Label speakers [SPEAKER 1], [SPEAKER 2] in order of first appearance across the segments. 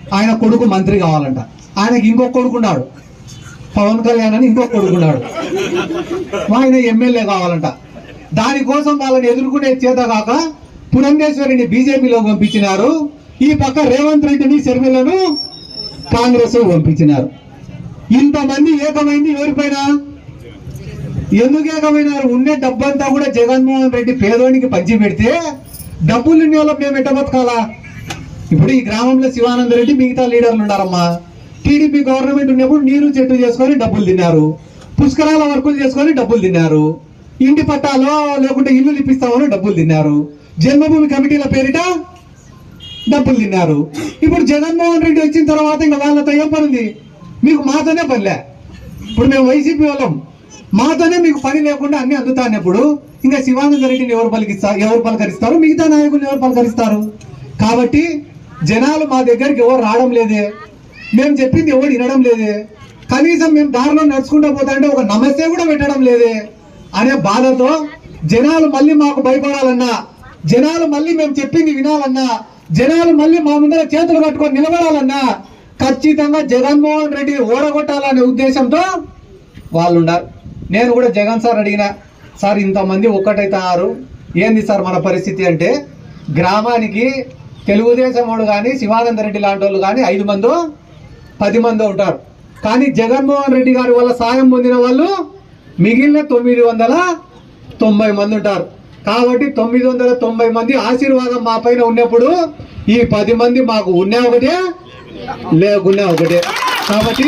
[SPEAKER 1] ఆయన కొడుకు మంత్రి కావాలంట ఆయనకి ఇంకొక కొడుకున్నాడు పవన్ కళ్యాణ్ అని ఇంకొక కొడుకున్నాడు ఆయన ఎమ్మెల్యే కావాలంట దానికోసం వాళ్ళని ఎదుర్కొనే చేత కాక పురంధేశ్వరిని బీజేపీలో పంపించినారు ఈ పక్క రేవంత్ రెడ్డిని శర్మిలను కాంగ్రెస్ పంపించినారు ఇంతమంది ఏకమైంది ఎవరిపైన ఎందుకు ఏకమైనారు ఉండే డబ్బంతా కూడా జగన్మోహన్ రెడ్డి పేదోనికి పంచి పెడితే డబ్బులు ఉన్న వాళ్ళకి మేము ఎట్ట బతకాలా ఇప్పుడు ఈ గ్రామంలో శివానంద రెడ్డి మిగతా లీడర్లు ఉన్నారమ్మా టీడీపీ గవర్నమెంట్ ఉన్నప్పుడు నీరు చెట్టు చేసుకొని డబ్బులు తిన్నారు పుష్కరాల వర్కులు చేసుకొని డబ్బులు తిన్నారు ఇంటి పట్టాలో లేకుంటే ఇల్లు ఇప్పిస్తామని డబ్బులు తిన్నారు జన్మభూమి కమిటీల పేరిట డబ్బులు తిన్నారు ఇప్పుడు జగన్మోహన్ రెడ్డి వచ్చిన తర్వాత ఇంకా వాళ్ళతో ఏం పని ఉంది మీకు మాతోనే పనిలే ఇప్పుడు మేము వైసీపీ వాళ్ళం మాతోనే మీకు పని లేకుండా అన్ని అందుతానప్పుడు ఇంకా శివానంద రెడ్డిని ఎవరు పలికిస్తారు ఎవరు పలకరిస్తారు మిగతా నాయకులు ఎవరు పలకరిస్తారు కాబట్టి జనాలు మా దగ్గరికి ఎవరు రావడం లేదే మేము చెప్పింది ఎవరు వినడం లేదే కనీసం మేము దారిలో నడుచుకుంటూ పోతా అంటే ఒక నమస్తే కూడా పెట్టడం లేదే అనే బాధతో జనాలు మళ్ళీ మాకు భయపడాలన్నా జనాలు మళ్ళీ మేము చెప్పింది వినాలన్నా జనాలు మళ్ళీ మా ముందర చేతులు కట్టుకొని నిలబడాలన్నా ఖచ్చితంగా జగన్మోహన్ రెడ్డి ఓడగొట్టాలనే ఉద్దేశంతో వాళ్ళు ఉన్నారు నేను కూడా జగన్ సార్ అడిగిన సార్ ఇంతమంది ఒక్కటైతున్నారు ఏంది సార్ మన పరిస్థితి అంటే గ్రామానికి తెలుగుదేశం వాడు కానీ శివానంద రెడ్డి లాంటి వాళ్ళు కానీ ఐదు మందో పది మందో ఉంటారు కానీ జగన్మోహన్ రెడ్డి గారి వల్ల సాయం పొందిన వాళ్ళు మిగిలిన తొమ్మిది వందల తొంభై మంది ఉంటారు కాబట్టి తొమ్మిది వందల తొంభై మంది ఆశీర్వాదం మా పైన ఉన్నప్పుడు ఈ పది మంది మాకు ఉన్నా ఒకటే లేకున్నా ఒకటే కాబట్టి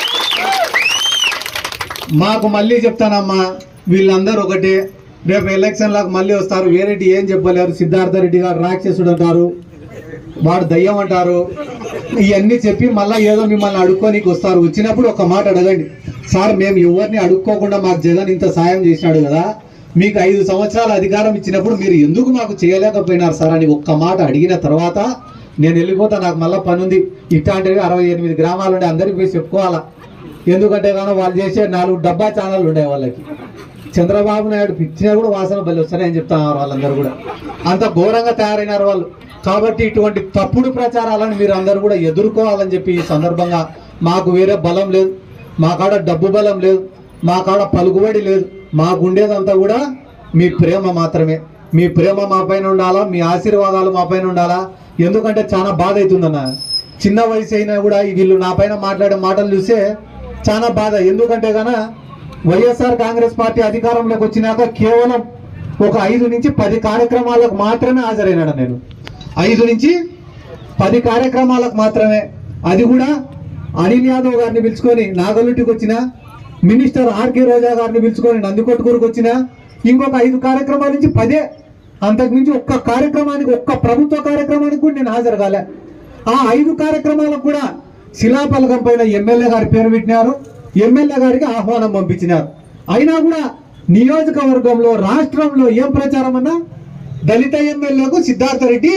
[SPEAKER 1] మాకు మళ్ళీ చెప్తానమ్మా వీళ్ళందరూ ఒకటే రేపు ఎలక్షన్లకు మళ్ళీ వస్తారు వేరేటి ఏం చెప్పలేరు సిద్ధార్థ రెడ్డి గారు రాక్షసుడు అంటారు వాడు దయ్యం అంటారు ఇవన్నీ చెప్పి మళ్ళీ ఏదో మిమ్మల్ని అడుక్కోనికి వస్తారు వచ్చినప్పుడు ఒక మాట అడగండి సార్ మేము ఎవరిని అడుక్కోకుండా మాకు జగన్ ఇంత సాయం చేసినాడు కదా మీకు ఐదు సంవత్సరాల అధికారం ఇచ్చినప్పుడు మీరు ఎందుకు మాకు చేయలేకపోయినారు సార్ అని ఒక్క మాట అడిగిన తర్వాత నేను వెళ్ళిపోతా నాకు మళ్ళీ పని ఉంది ఇట్లాంటివి అరవై ఎనిమిది గ్రామాలు ఉండే అందరికి పోయి చెప్పుకోవాలా ఎందుకంటే కానీ వాళ్ళు చేసే నాలుగు డబ్బా ఛానళ్ళు ఉండే వాళ్ళకి చంద్రబాబు నాయుడు పిచ్చినా కూడా వాసన బలి వస్తాయని చెప్తున్నారు వాళ్ళందరూ కూడా అంత ఘోరంగా తయారైనారు వాళ్ళు కాబట్టి ఇటువంటి తప్పుడు ప్రచారాలను మీరు అందరూ కూడా ఎదుర్కోవాలని చెప్పి ఈ సందర్భంగా మాకు వేరే బలం లేదు మా కాడ డబ్బు బలం లేదు మా కాడ పలుకుబడి లేదు మాకు ఉండేదంతా కూడా మీ ప్రేమ మాత్రమే మీ ప్రేమ మా పైన ఉండాలా మీ ఆశీర్వాదాలు మా పైన ఉండాలా ఎందుకంటే చాలా బాధ అవుతుందన్న చిన్న వయసు అయినా కూడా ఈ వీళ్ళు నా పైన మాట్లాడే మాటలు చూస్తే చాలా బాధ ఎందుకంటే గన వైఎస్ఆర్ కాంగ్రెస్ పార్టీ అధికారంలోకి వచ్చినాక కేవలం ఒక ఐదు నుంచి పది కార్యక్రమాలకు మాత్రమే హాజరైనాడు నేను ఐదు నుంచి పది కార్యక్రమాలకు మాత్రమే అది కూడా అనిల్ యాదవ్ గారిని పిలుచుకొని నాగలుటికి వచ్చిన మినిస్టర్ ఆర్కే రోజా గారిని పిలుచుకొని నందికొట్టుకూరుకు వచ్చిన ఇంకొక ఐదు కార్యక్రమాల నుంచి పదే అంతకుమించి ఒక్క కార్యక్రమానికి ఒక్క ప్రభుత్వ కార్యక్రమానికి కూడా నేను హాజరు కాలే ఆ ఐదు కార్యక్రమాలకు కూడా శిలాఫలకం పైన ఎమ్మెల్యే గారి పేరు పెట్టినారు ఎమ్మెల్యే గారికి ఆహ్వానం పంపించినారు అయినా కూడా నియోజకవర్గంలో రాష్ట్రంలో ఏం ప్రచారం అన్నా దళిత ఎమ్మెల్యేకు సిద్ధార్థ రెడ్డి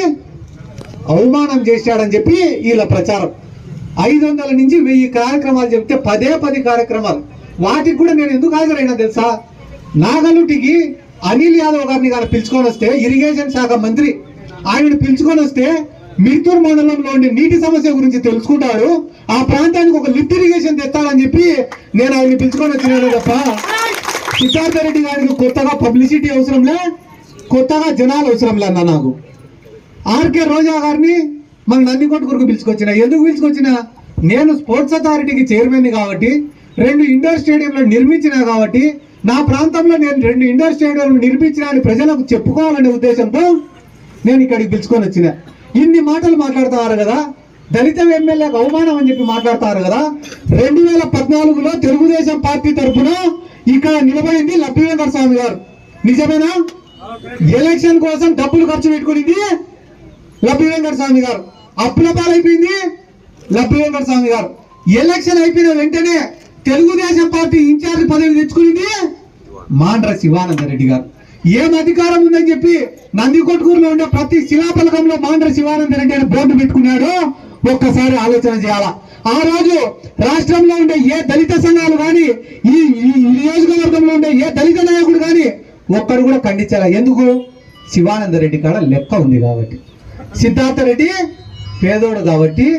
[SPEAKER 1] అవమానం చేశాడని చెప్పి వీళ్ళ ప్రచారం ఐదు వందల నుంచి వెయ్యి కార్యక్రమాలు చెప్తే పదే పది కార్యక్రమాలు వాటికి కూడా నేను ఎందుకు హాజరైనా తెలుసా నాగలుటికి అనిల్ యాదవ్ గారిని కానీ పిలుచుకొని వస్తే ఇరిగేషన్ శాఖ మంత్రి ఆయనను పిలుచుకొని వస్తే మిర్తూర్ మండలంలో ఉండే నీటి సమస్య గురించి తెలుసుకుంటాడు ఆ ప్రాంతానికి ఒక లిఫ్ట్ ఇరిగేషన్ తెస్తాడని చెప్పి నేను ఆయన్ని పిలుచుకొని వచ్చినాను తప్ప సిద్ధార్థ రెడ్డి గారికి కొత్తగా పబ్లిసిటీ అవసరంలే కొత్తగా జనాలు అవసరంలే అన్న నాకు ఆర్కే రోజా గారిని మన నందికొట్టుకురకు పిలుచుకొచ్చిన ఎందుకు పిలుచుకొచ్చిన నేను స్పోర్ట్స్ అథారిటీకి చైర్మన్ కాబట్టి రెండు ఇండోర్ స్టేడియంలు నిర్మించిన కాబట్టి నా ప్రాంతంలో నేను రెండు ఇండోర్ స్టేడియంలు నిర్మించిన అని ప్రజలకు చెప్పుకోవాలనే ఉద్దేశంతో నేను ఇక్కడికి పిలుచుకొని వచ్చిన ఇన్ని మాటలు మాట్లాడుతున్నారు కదా దళిత ఎమ్మెల్యేకు అవమానం అని చెప్పి మాట్లాడతారు కదా రెండు వేల పద్నాలుగులో తెలుగుదేశం పార్టీ తరఫున ఇక్కడ నిలబడింది లబ్బి వెంకట స్వామి గారు నిజమేనా ఎలక్షన్ కోసం డబ్బులు ఖర్చు పెట్టుకునింది లబ్బి వెంకట స్వామి గారు అప్పుల పాలైపోయింది లబ్బి వెంకట స్వామి గారు ఎలక్షన్ అయిపోయిన వెంటనే తెలుగుదేశం పార్టీ ఇన్ఛార్జ్ పదవి తెచ్చుకునింది మాండ్ర శివానంద రెడ్డి గారు ఏం అధికారం ఉందని చెప్పి నందికొట్కూరులో ఉండే ప్రతి శిలాఫలకంలో మాండ్ర శివానంద రెడ్డి అని బోర్డు పెట్టుకున్నాడు ఒక్కసారి ఆలోచన చేయాలా ఆ రోజు రాష్ట్రంలో ఉండే ఏ దళిత సంఘాలు కానీ ఈ ఈ నియోజకవర్గంలో ఉండే ఏ దళిత నాయకుడు కానీ ఒక్కడు కూడా ఖండించాలా ఎందుకు శివానంద రెడ్డి కాడ లెక్క ఉంది కాబట్టి సిద్ధార్థ రెడ్డి పేదోడు కాబట్టి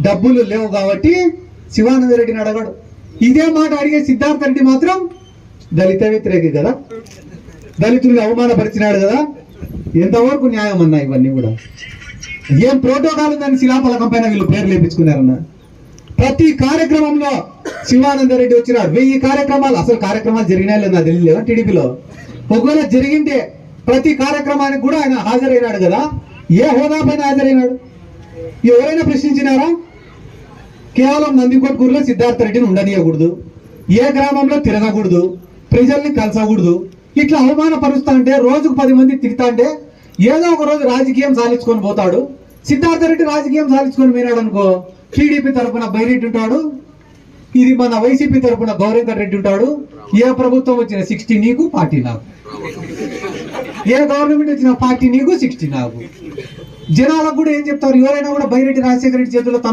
[SPEAKER 1] డబ్బులు లేవు కాబట్టి శివానంద రెడ్డిని అడగడు ఇదే మాట అడిగే సిద్ధార్థ రెడ్డి మాత్రం దళిత వ్యతిరేకి కదా దళితుల్ని అవమానపరిచినాడు కదా ఎంతవరకు న్యాయం అన్నా ఇవన్నీ కూడా ఏం ప్రోటోకాల్ ఉందని శిలాఫలకం పైన వీళ్ళు పేర్లు లేపించుకున్నారన్న ప్రతి కార్యక్రమంలో శివానంద రెడ్డి వచ్చినాడు వెయ్యి కార్యక్రమాలు అసలు కార్యక్రమాలు జరిగినాయి లేదు నాకు తెలియదు టీడీపీలో ఒకవేళ జరిగింటే ప్రతి కార్యక్రమానికి కూడా ఆయన హాజరైనాడు కదా ఏ హోదా పైన హాజరైనాడు ఎవరైనా ప్రశ్నించినారా కేవలం నందికొట్కూరులో సిద్ధార్థ రెడ్డిని ఉండనీయకూడదు ఏ గ్రామంలో తిరగకూడదు ప్రజల్ని కలసకూడదు ఇట్లా అవమానపరుస్తా అంటే రోజుకు పది మంది తిరుగుతా అంటే ఏదో ఒక రోజు రాజకీయం సాధించుకొని పోతాడు సిద్ధార్థ రెడ్డి రాజకీయం సాధించుకొని పోయినాడు అనుకో టీడీపీ తరపున బైరెడ్డి ఉంటాడు ఇది మన వైసీపీ తరపున గౌరవంకర్ రెడ్డి ఉంటాడు ఏ ప్రభుత్వం వచ్చిన సిక్స్టీ నీకు పార్టీ నాకు ఏ గవర్నమెంట్ వచ్చిన పార్టీ నీకు సిక్స్టీ నాకు జనాలకు కూడా ఏం చెప్తారు ఎవరైనా కూడా బైరెడ్డి రాజశేఖర రెడ్డి చేతుల్లో తమ